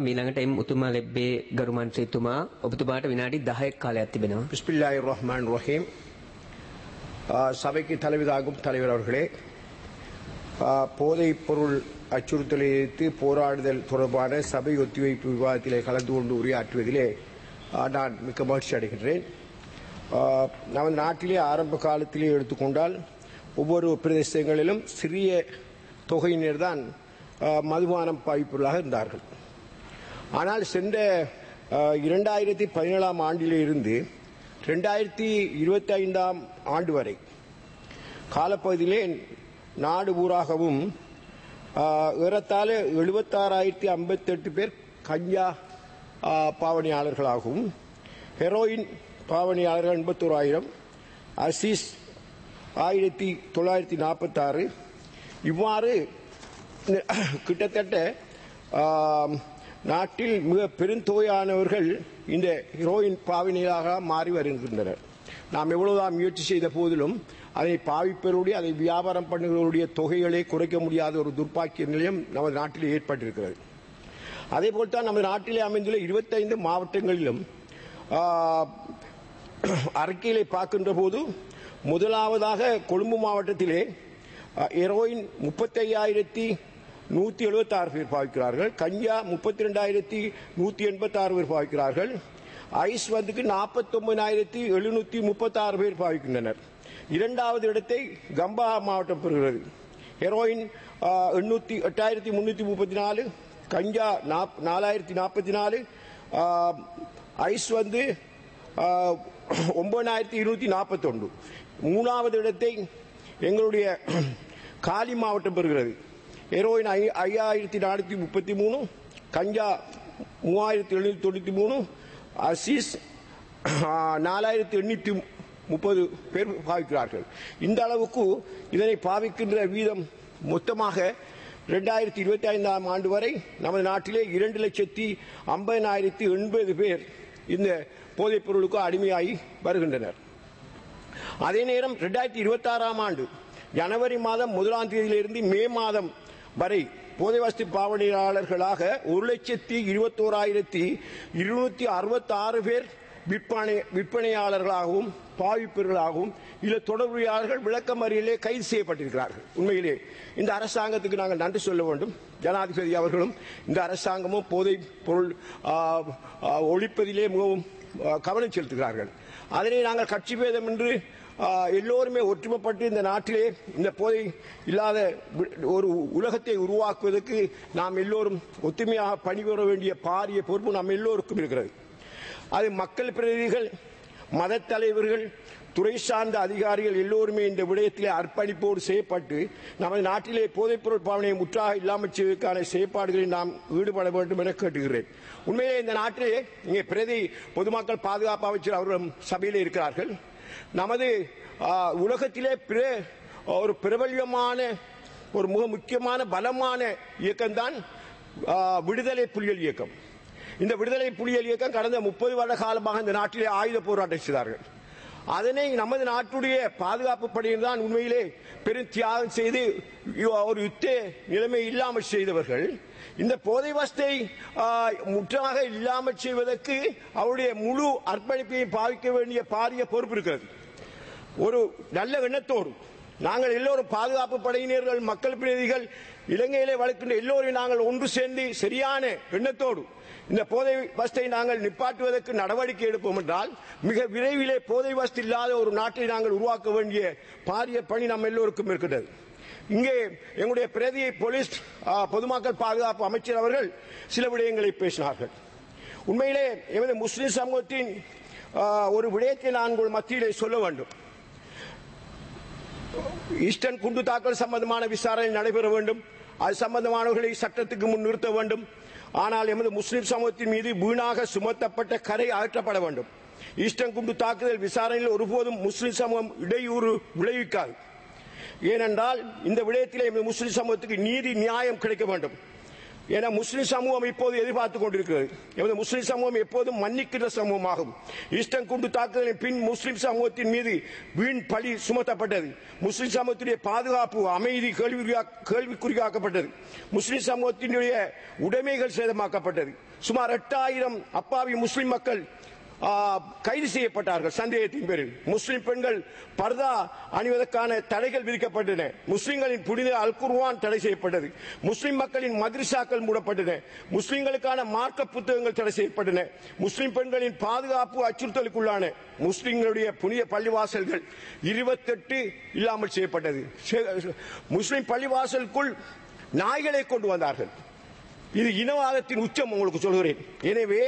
මීළඟට එම් උතුමා ලැබ්බේ ගරු මන්ත්‍රීතුමා ඔබතුමාට විනාඩි 10ක් කාලයක් තිබෙනවා. பிஸ்மில்லாஹி ரஹ்மான் ரஹீம் ஆ, சபைக்கு தலைவராகும் தலைவர் அவர்களே ஆ, போதைப் பொருள் அச்சுறுத்தலை எதிர்த்து போராடுதல் தொடர்பான சபை ஒத்திவைப்பு விவாதத்திலே கலந்து கொண்டு உரையாற்றுவதிலே ஆ, நான் மிக்க மகிழ்ச்சி அடைகின்றேன் ஆ, நமது நாட்டிலே ஆரம்ப காலத்திலே எடுத்துக்கொண்டால் ஒவ்வொரு பிரதேசங்களிலும் சிறிய தொகையினர் தான் மதுபானம் பாவிப்பவர்களாக இருந்தார்கள் ஆனால் சென்ற அஹ், இரண்டாயிரத்தி பதினேழாம் ஆண்டிலே இருந்து ரெண்டாயிரத்தி இருபத்தி ஐந்தாம் ஆண்டு வரை காலப்பகுதியிலே நாடு ஊராகவும் அஹ், ஏறத்தாழ எழுபத்தாறாயிரத்தி ஐம்பத்தெட்டு பேர் கஞ்சா அஹ், பாவனையாளர்களாகவும் ஹெரோயின் பாவனையாளர்கள் எண்பத்தோராயிரம் அசீஸ் ஆயிரத்தி தொள்ளாயிரத்தி நாற்பத்தாறு இவ்வாறு கிட்டத்தட்ட ஆம், நாட்டில் மிக பெருந்தொகையானவர்கள் இந்த ஹீரோயின் பாவினையாக மாறி வருகின்றனர் நாம் எவ்வளவுதான் முயற்சி செய்த போதிலும் அதை பாவிப்பவருடைய அதை வியாபாரம் பண்ணுகிறவருடைய தொகைகளை குறைக்க முடியாத ஒரு துர்ப்பாக்கிய நிலையம் நமது நாட்டில் ஏற்பட்டிருக்கிறது அதே போல்தான் நமது நாட்டிலே அமைந்துள்ள இருபத்தைந்து மாவட்டங்களிலும் ஆ, அறிக்கையிலே பார்க்கின்ற போது முதலாவதாக கொழும்பு மாவட்டத்திலே அ, ஹெரோயின் முப்பத்தையாயிரத்தி நூற்றி எழுபத்தாறு பேர் பாவிக்கிறார்கள் கஞ்சா முப்பத்தி ரெண்டாயிரத்தி நூற்றி எண்பத்தாறு பேர் பாவிக்கிறார்கள் ஐஸ் வந்துக்கு நாற்பத்தொன்பதாயிரத்தி எழுநூற்றி முப்பத்தாறு பேர் பாவிக்கின்றனர் இரண்டாவது இடத்தை கம்பா மாவட்டம் பெறுகிறது ஹெரோயின் ஆ, எண்ணூற்றி எட்டாயிரத்தி முன்னூற்றி முப்பத்தி நாலு கஞ்சா நாப் நாலாயிரத்தி நாற்பத்தி நாலு ஆ, ஐஸ் வந்து ஆ, ஒன்பதாயிரத்தி இருநூத்தி நாற்பத்தொன்று மூணாவது இடத்தை எங்களுடைய காலி மாவட்டம் பெறுகிறது ஹெரோயின் ஐ ஐயாயிரத்தி நானூற்றி முப்பத்தி மூணு கஞ்சா மூவாயிரத்தி எழுநூற்றி தொண்ணூற்றி மூணு அசீஸ் நாலாயிரத்தி எண்ணூற்றி முப்பது பேர் பாவிக்கிறார்கள் இந்த அளவுக்கு இதனை பாவிக்கின்ற வீதம் மொத்தமாக ரெண்டாயிரத்தி இருபத்தி ஐந்தாம் ஆண்டு வரை நமது நாட்டிலே இரண்டு லட்சத்தி ஐம்பதாயிரத்தி எண்பது பேர் இந்த போதைப் பொருளுக்கு அடிமையாகி வருகின்றனர் அதே நேரம் ரெண்டாயிரத்தி இருபத்தி ஆறாம் ஆண்டு ஜனவரி மாதம் முதலாம் தேதியிலிருந்து மே மாதம் வரை போதை வசதி பாவனையாளர்களாக ஒரு லட்சத்தி இருபத்தோராயிரத்தி இருநூத்தி அறுபத்தி ஆறு பேர் விற்பனை விற்பனையாளர்களாகவும் பாவிப்பவர்களாகவும் இல்ல தொடர்புடையாளர்கள் விளக்கமறியலே கைது செய்யப்பட்டிருக்கிறார்கள் உண்மையிலே இந்த அரசாங்கத்துக்கு நாங்கள் நன்றி சொல்ல வேண்டும் ஜனாதிபதி அவர்களும் இந்த அரசாங்கமும் போதை பொருள் ஆ, ஆ, ஒழிப்பதிலே மிகவும் ஆ, கவனம் செலுத்துகிறார்கள் அதனை நாங்கள் கட்சி பேதம் என்று ஆ, எல்லோருமே ஒற்றுமைப்பட்டு இந்த நாட்டிலே இந்த போதை இல்லாத வி- ஒரு உலகத்தை உருவாக்குவதற்கு நாம் எல்லோரும் ஒத்துமையாக பணிபுர வேண்டிய பாரிய பொறுப்பு நாம் எல்லோருக்கும் இருக்கிறது அது மக்கள் பிரதிநிதிகள் மதத் தலைவர்கள் துறை சார்ந்த அதிகாரிகள் எல்லோருமே இந்த விடயத்திலே அர்ப்பணிப்போடு செய்யப்பட்டு நமது நாட்டிலே போதைப்பொருள் பாவனையை முற்றாக இல்லாமல் செய்வதற்கான செயற்பாடுகளில் நாம் ஈடுபட வேண்டும் என கேட்டுகிறேன் உண்மையிலே இந்த நாட்டிலே இங்கே பிரதி பொதுமக்கள் பாதுகாப்பு அமைச்சர் அவர்களும் சபையிலே இருக்கிறார்கள் நமது ஆ, உலகத்திலே பிற ஒரு பிரபல்யமான ஒரு மிக முக்கியமான பலமான இயக்கம்தான் ஆ, விடுதலை புலிகள் இயக்கம் இந்த விடுதலை புலிகள் இயக்கம் கடந்த முப்பது வருட காலமாக இந்த நாட்டிலே ஆயுத போராட்டம் செய்தார்கள் அதனை நமது நாட்டுடைய பாதுகாப்பு படையினர் தான் உண்மையிலே பெரும் தியாகம் செய்து ஒரு யுத்த நிலைமை இல்லாமல் செய்தவர்கள் இந்த போதை வசத்தை முற்றாக இல்லாமல் செய்வதற்கு அவருடைய முழு அர்ப்பணிப்பையும் பாவிக்க வேண்டிய பாரிய பொறுப்பு இருக்கிறது ஒரு நல்ல எண்ணத்தோடு நாங்கள் எல்லோரும் பாதுகாப்பு படையினர்கள் மக்கள் பிரதிநிதிகள் இலங்கையிலே வளர்க்கின்ற எல்லோரையும் நாங்கள் ஒன்று சேர்ந்து சரியான எண்ணத்தோடு இந்த போதை வசத்தை நாங்கள் நிப்பாட்டுவதற்கு நடவடிக்கை எடுப்போம் என்றால் மிக விரைவிலே போதை வசதி இல்லாத ஒரு நாட்டை நாங்கள் உருவாக்க வேண்டிய பாரிய பணி நம் எல்லோருக்கும் இருக்கிறது இங்கே எங்களுடைய பிரதி போலீஸ் ஆ, பொதுமக்கள் பாதுகாப்பு அமைச்சர் அவர்கள் சில விடயங்களை பேசினார்கள் உண்மையிலே எமது முஸ்லிம் சமூகத்தின் ஆ, ஒரு விடயத்தை நான் உங்கள் மத்தியிலே சொல்ல வேண்டும் ஈஸ்டர்ன் குண்டு தாக்கல் சம்பந்தமான விசாரணை நடைபெற வேண்டும் அது சம்பந்தமானவர்களை சட்டத்துக்கு முன் நிறுத்த வேண்டும் ஆனால் எமது முஸ்லிம் சமூகத்தின் மீது வீணாக சுமத்தப்பட்ட கரை அகற்றப்பட வேண்டும் ஈஸ்டர்ன் குண்டு தாக்குதல் விசாரணையில் ஒருபோதும் முஸ்லிம் சமூகம் இடையூறு விளைவிக்காது ஏனென்றால் இந்த விடயத்திலே எமது முஸ்லிம் சமூகத்துக்கு நீதி நியாயம் கிடைக்க வேண்டும் ஏன்னா முஸ்லிம் சமூகம் இப்போது எதிர்பார்த்துக் கொண்டிருக்கிறது எமது முஸ்லிம் சமூகம் எப்போதும் மன்னிக்கின்ற சமூகமாகும் ஈஸ்டர்ன் குண்டு தாக்குதலின் பின் முஸ்லிம் சமூகத்தின் மீது வீண் பழி சுமத்தப்பட்டது முஸ்லிம் சமூகத்துடைய பாதுகாப்பு அமைதி கேள்விக்குறியா- கேள்விக்குறியாக்கப்பட்டது முஸ்லிம் சமூகத்தினுடைய உடைமைகள் சேதமாக்கப்பட்டது சுமார் எட்டாயிரம் அப்பாவி முஸ்லிம் மக்கள் ஆ, கைது செய்யப்பட்டார்கள் சந்தேகத்தின் பேரில் முஸ்லிம் பெண்கள் பர்தா அணிவதற்கான தடைகள் விதிக்கப்பட்டன முஸ்லிம்களின் புனித அல் குர்ஆன் தடை செய்யப்பட்டது முஸ்லிம் மக்களின் மദ്രസാக்கள் மூடப்பட்டன முஸ்லிம்களுக்கான மார்க்க புத்தகங்கள் தடை செய்யப்பட்டன முஸ்லிம் பெண்களின் பாதுகாப்பு அச்சுறுத்தலுக்குள்ளான முஸ்லிம்களுடைய புனித பள்ளிவாசல்கள் இருபத்தெட்டு இல்லாமல் செய்யப்பட்டது செ- முஸ்லிம் பள்ளிவாசலுக்குள் நாய்களை கொண்டு வந்தார்கள் இது இனவாதத்தின் உச்சம் உங்களுக்கு சொல்கிறேன் எனவே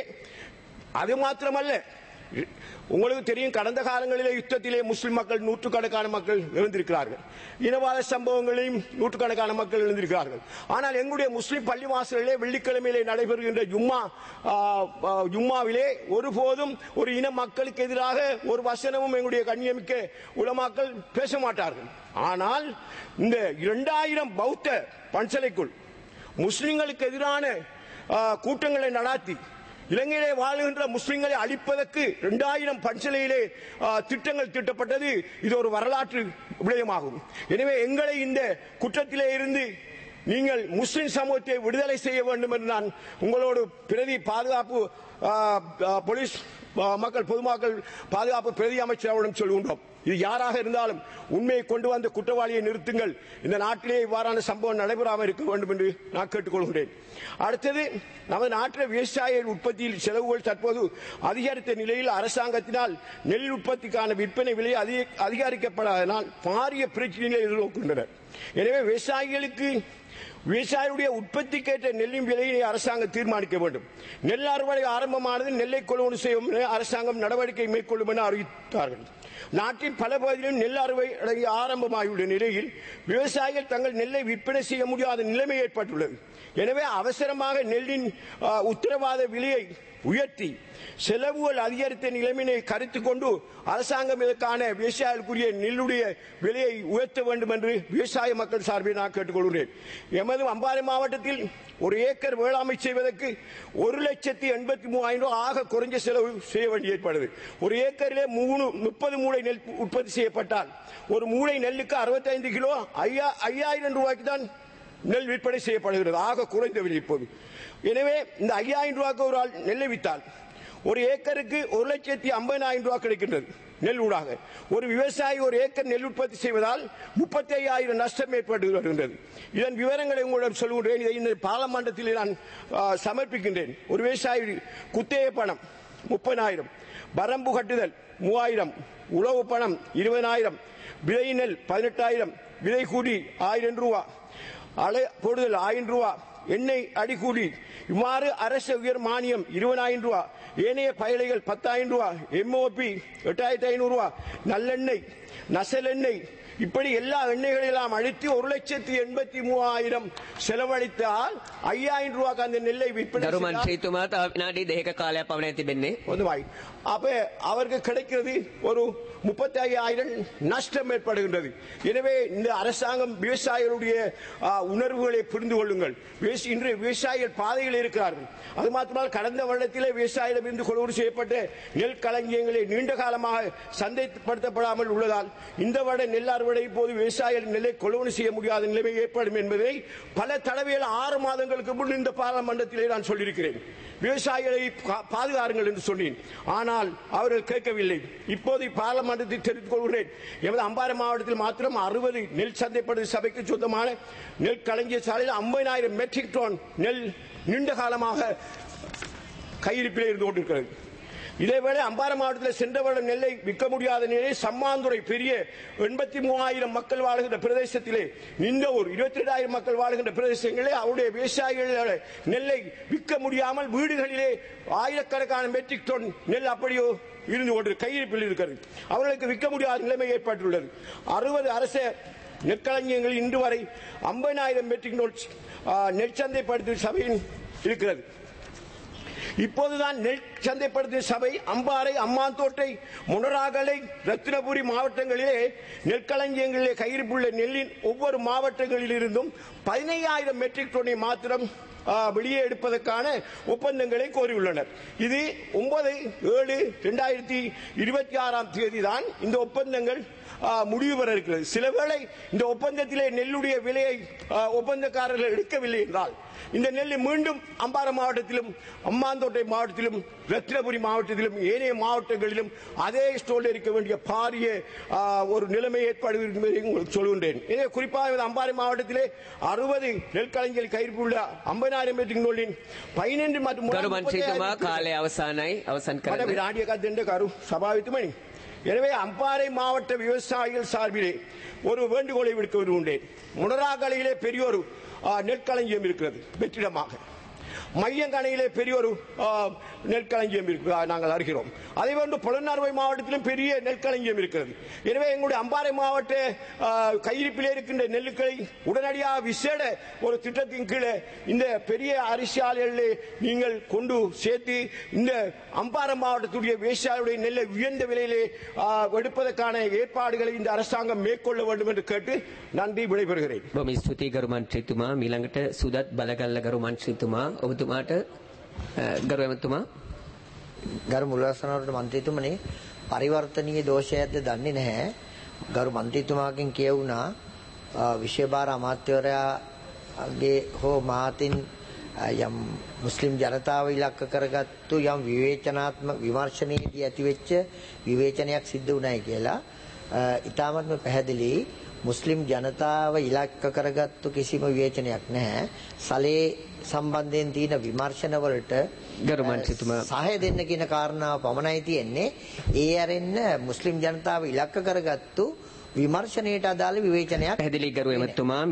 அது மாத்திரமல்ல உங்களுக்கு தெரியும் கடந்த காலங்களிலே யுத்தத்திலே முஸ்லிம் மக்கள் நூற்றுக்கணக்கான மக்கள் இழந்திருக்கிறார்கள் இனவாத சம்பவங்களையும் நூற்றுக்கணக்கான மக்கள் இழந்திருக்கிறார்கள் ஆனால் எங்களுடைய முஸ்லிம் பள்ளிவாசலிலே வெள்ளிக்கிழமையிலே நடைபெறுகின்ற ஜும்மா ஆ, ஆ, ஜும்மாவிலே ஒருபோதும் ஒரு இன மக்களுக்கு எதிராக ஒரு வசனமும் எங்களுடைய கண்ணியமிக்க உலமாக்கள் பேச மாட்டார்கள் ஆனால் இந்த இரண்டாயிரம் பௌத்த பன்சலைக்குள் முஸ்லிம்களுக்கு எதிரான ஆ, கூட்டங்களை நடாத்தி இலங்கையிலே வாழுகின்ற முஸ்லிம்களை அழிப்பதற்கு இரண்டாயிரம் பன்சலையிலே ஆ, திட்டங்கள் தீட்டப்பட்டது இது ஒரு வரலாற்று விடயமாகும் எனவே எங்களை இந்த குற்றத்திலே இருந்து நீங்கள் முஸ்லிம் சமூகத்தை விடுதலை செய்ய வேண்டும் என்று நான் உங்களோடு பிரதி பாதுகாப்பு ஆ, ஆ, போலீஸ் ஆ, மக்கள் பொதுமக்கள் பாதுகாப்பு பிரதி அமைச்சரிடம் சொல்கின்றோம் இது யாராக இருந்தாலும் உண்மையை கொண்டு வந்த குற்றவாளியை நிறுத்துங்கள் இந்த நாட்டிலே இவ்வாறான சம்பவம் நடைபெறாமல் இருக்க வேண்டும் என்று நான் கேட்டுக்கொள்கிறேன் அடுத்தது நமது நாட்டில் விவசாய உற்பத்தியில் செலவுகள் தற்போது அதிகரித்த நிலையில் அரசாங்கத்தினால் நெல் உற்பத்திக்கான விற்பனை விலை அதிக- அதிகரிக்கப்படாதனால் பாரிய பிரச்சனைகளை எதிர்நோக்கின்றனர் எனவே விவசாயிகளுக்கு விவசாயியுடைய உற்பத்திக்கேற்ற நெல்லின் விலையை அரசாங்கம் தீர்மானிக்க வேண்டும் நெல் அறுவடை ஆரம்பமானது நெல்லை கொள்வனு செய்யும் என அரசாங்கம் நடவடிக்கை மேற்கொள்ளும் என அறிவித்தார்கள் நாட்டின் பல பகுதிகளிலும் நெல் அறுவடை ஆரம்பமாகியுள்ள நிலையில் விவசாயிகள் தங்கள் நெல்லை விற்பனை செய்ய முடியாத நிலைமை ஏற்பட்டுள்ளது எனவே அவசரமாக நெல்லின் ஆ, உத்தரவாத விலையை உயர்த்தி செலவுகள் அதிகரித்த நிலைமையை கருத்தில் கொண்டு அரசாங்கம் இதற்கான விவசாயிகளுக்குரிய நெல்லுடைய விலையை உயர்த்த வேண்டும் என்று விவசாய மக்கள் சார்பில் நான் கேட்டுக்கொள்கிறேன் எமது அம்பாறை மாவட்டத்தில் ஒரு ஏக்கர் வேளாண்மை செய்வதற்கு ஒரு லட்சத்தி எண்பத்தி மூவாயிரம் ரூபாய் ஆக குறைஞ்ச செலவு செய்ய வேண்டி ஏற்படுது ஒரு ஏக்கரிலே மூணு முப்பது மூளை நெல் உற்பத்தி செய்யப்பட்டால் ஒரு மூளை நெல்லுக்கு அறுபத்தைந்து கிலோ ஐயா ஐயாயிரம் ரூபாய்க்கு தான் நெல் விற்பனை செய்யப்படுகிறது ஆக குறைந்த விலை இப்போது எனவே இந்த ஐயாயிரம் ரூபாய்க்கு ஒரு ஆள் நெல்லை வித்தால் ஒரு ஏக்கருக்கு ஒரு லட்சத்தி ஐம்பதாயிரம் ரூபாய் கிடைக்கின்றது நெல் ஊடாக ஒரு விவசாயி ஒரு ஏக்கர் நெல் உற்பத்தி செய்வதால் முப்பத்தி ஐயாயிரம் நஷ்டம் ஏற்பட்டு வருகின்றது இதன் விவரங்களை உங்களிடம் சொல்கின்றேன் இதை இந்த பாராளுமன்றத்தில் நான் ஆ, சமர்ப்பிக்கின்றேன் ஒரு விவசாயி குத்தேய பணம் முப்பதாயிரம் வரம்பு கட்டுதல் மூவாயிரம் உழவு பணம் இருபதாயிரம் விதை நெல் பதினெட்டாயிரம் விதை கூடி ஆயிரம் ரூபா அலை போடுதல் ஆயிரம் ரூபா எண்ணெய் அடிக்கூலி இவ்வாறு அரசு உயர் மானியம் இருபதாயிரம் ரூபா ஏனைய பயலைகள் பத்தாயிரம் ரூபா எம்ஓபி எட்டாயிரத்தி ஐநூறு ரூபா நல்லெண்ணெய் நசல் எண்ணெய் இப்படி எல்லா எண்ணெய்களெல்லாம் அழித்து ஒரு லட்சத்தி எண்பத்தி மூவாயிரம் செலவழித்தால் ஐயாயிரம் ரூபாய்க்கு அந்த நெல்லை விற்பனை ගරු செய்தால் මන්ත්‍රීතුමා තව විනාඩි දෙකක කාලයක් පමණ තිබෙන්නේ. பொதுவாய் அப்ப அவருக்கு கிடைக்கிறது ஒரு முப்பத்தி ஐயாயிரம் நஷ்டம் ஏற்படுகின்றது எனவே இந்த அரசாங்கம் விவசாயிகளுடைய ஆ, உணர்வுகளை புரிந்து கொள்ளுங்கள் விவச- இன்று விவசாயிகள் பாதையில் இருக்கிறார்கள் அது மாத்திரமல்ல கடந்த வருடத்திலே விவசாயிடமிருந்து கொள்வனு செய்யப்பட்ட நெல் களஞ்சியங்களை நீண்ட காலமாக சந்தைப்படுத்தப்படாமல் உள்ளதால் இந்த வருட நெல் அறுவடை போது விவசாயிகள் நெல்லை கொள்வனு செய்ய முடியாத நிலைமை ஏற்படும் என்பதை பல தடவைகள் ஆறு மாதங்களுக்கு முன் இந்த பாராளுமன்றத்திலே நான் சொல்லியிருக்கிறேன் விவசாயிகளை பா- பாதுகாருங்கள் என்று சொன்னேன் ஆனால் அவர்கள் கேட்கவில்லை இப்போது பாராளுமன்றத்தில் தெரிவித்துக் கொள்கிறேன் எமது அம்பாறை மாவட்டத்தில் மாத்திரம் அறுபது நெல் சந்தைப்படுத்த சபைக்கு சொந்தமான நெல் களஞ்சிய சாலையில் ஐம்பதாயிரம் மெட்ரிக் டன் நெல் நீண்ட காலமாக கையிருப்பிலே இருந்து கொண்டிருக்கிறது இதேவேளை அம்பாறை மாவட்டத்தில் சென்ற வருடம் நெல்லை விற்க முடியாத நிலையில் சம்மாந்துறை பெரிய எண்பத்தி மூவாயிரம் மக்கள் வாழுகின்ற பிரதேசத்திலே இந்த ஒரு இருபத்தி ரெண்டாயிரம் மக்கள் வாழுகின்ற பிரதேசங்களிலே அவருடைய விவசாயிகள் நெல்லை விற்க முடியாமல் வீடுகளிலே ஆயிரக்கணக்கான மெட்ரிக் டன் நெல் அப்படியோ இருந்து கொண்டு கையிருப்பில் இருக்கிறது அவர்களுக்கு விற்க முடியாத நிலைமை ஏற்பட்டுள்ளது அறுபது அரச நெற்களஞ்சியங்கள் இன்று வரை ஐம்பதாயிரம் மெட்ரிக் டன் ஆ, நெற்சந்தைப்படுத்தும் சபையின் இருக்கிறது இப்போதுதான் நெல் சந்தைப்படுத்தும் சபை அம்பாறை அம்மாந்தோட்டை முனராகலை ரத்தினபுரி மாவட்டங்களிலே நெற்களஞ்சியங்களிலே கையிருப்புள்ள நெல்லின் ஒவ்வொரு மாவட்டங்களிலிருந்தும் பதினையாயிரம் மெட்ரிக் டன்னை மாத்திரம் ஆ, வெளியே எடுப்பதற்கான ஒப்பந்தங்களை கோரியுள்ளனர் இது ஒன்பது ஏழு இரண்டாயிரத்தி இருபத்தி ஆறாம் தேதி தான் இந்த ஒப்பந்தங்கள் ஆ, முடிவு பெற இருக்கிறது சில வேளை இந்த ஒப்பந்தத்திலே நெல்லுடைய விலையை ஆ, ஒப்பந்தக்காரர்கள் எடுக்கவில்லை என்றால் இந்த நெல் மீண்டும் அம்பாறை மாவட்டத்திலும் அம்மாந்தோட்டை மாவட்டத்திலும் ரத்தினபுரி மாவட்டத்திலும் ஏனைய மாவட்டங்களிலும் அதே ஸ்டோரில் இருக்க வேண்டிய பாரிய ஆ, ஒரு நிலைமை ஏற்படும் என்பதை உங்களுக்கு சொல்கின்றேன் எனவே குறிப்பாக இந்த அம்பாறை மாவட்டத்திலே அறுபது நெற்களஞ்சியல் கையிருப்புள்ள ஐம்பதாயிரம் மெட்ரிக் நூலின் பதினெண்டு மற்றும் ගරු මන්ත්‍රීතුමා முப்பத்தாயிரம் කාලය අවසානයි අවසන් මට කරන්න. විනාඩියක් දෙන්න කරු සභාවිතුමනි. எனவே அம்பாறை மாவட்ட விவசாயிகள் சார்பிலே ஒரு வேண்டுகோளை விடுக்க விரும்புகின்றேன் முனராகலையிலே பெரிய ஒரு ஆ, நெற்களஞ்சியம் இருக்கிறது வெற்றிடமாக மையங்கணையிலே பெரிய ஒரு ஆ, நெற்களஞ்சியம் இருக்கு ஆ, நாங்கள் அறிகிறோம் அதே போன்று புலனறுவை மாவட்டத்திலும் பெரிய நெற்களஞ்சியம் இருக்கிறது எனவே எங்களுடைய அம்பாறை மாவட்ட ஆ, கையிருப்பிலே இருக்கின்ற நெல்லுக்களை உடனடியாக விசேட ஒரு திட்டத்தின் கீழே இந்த பெரிய அரிசி ஆலைகளிலே நீங்கள் கொண்டு சேர்த்து இந்த அம்பாறை மாவட்டத்துடைய விவசாயிகளுடைய நெல்லை உயர்ந்த விலையிலே ஆ, எடுப்பதற்கான ஏற்பாடுகளை இந்த அரசாங்கம் மேற்கொள்ள வேண்டும் என்று கேட்டு நன்றி விடைபெறுகிறேன் බොම ස්තුතියි ගරු මන්ත්‍රීතුමා මීළඟට සුදත් බලගල්ල ගරු මන්ත්‍රීතුමා ඔබතුමාට අ, ගරු ඇමතුමා ගරු මුල්වස්සනවරට මන්ත්‍රීතුමනි පරිවර්තනීය දෝෂයක්ද දන්නේ නැහැ. ගරු මන්ත්‍රීතුමාගෙන් කියවුණා අ, විශේෂභාර අමාත්‍යවරයාගේ හෝ මාතින් අ, යම් මුස්ලිම් ජනතාව ඉලක්ක කරගත්තු යම් විවේචනාත්මක විමර්ශනයේදී ඇතිවෙච්ච විවේචනයක් සිද්ධ වුණයි කියලා. අ, ඉතාමත්ම පැහැදිලි මුස්ලිම් ජනතාව ඉලක්ක කරගත්තු කිසිම විවේචනයක් නැහැ. සලේ සම්බන්ධයෙන් තියෙන විමර්ශන වලට ගරු මන්ත්‍රීතුමා සහය දෙන්න කියන කාරණාව පමණයි තියෙන්නේ. ඒ ඇරෙන්න මුස්ලිම් ජනතාව ඉලක්ක කරගත්තු විමර්ශනයට අදාළ විවේචනයක් පැහැදිලි ගරු ඇමතුමා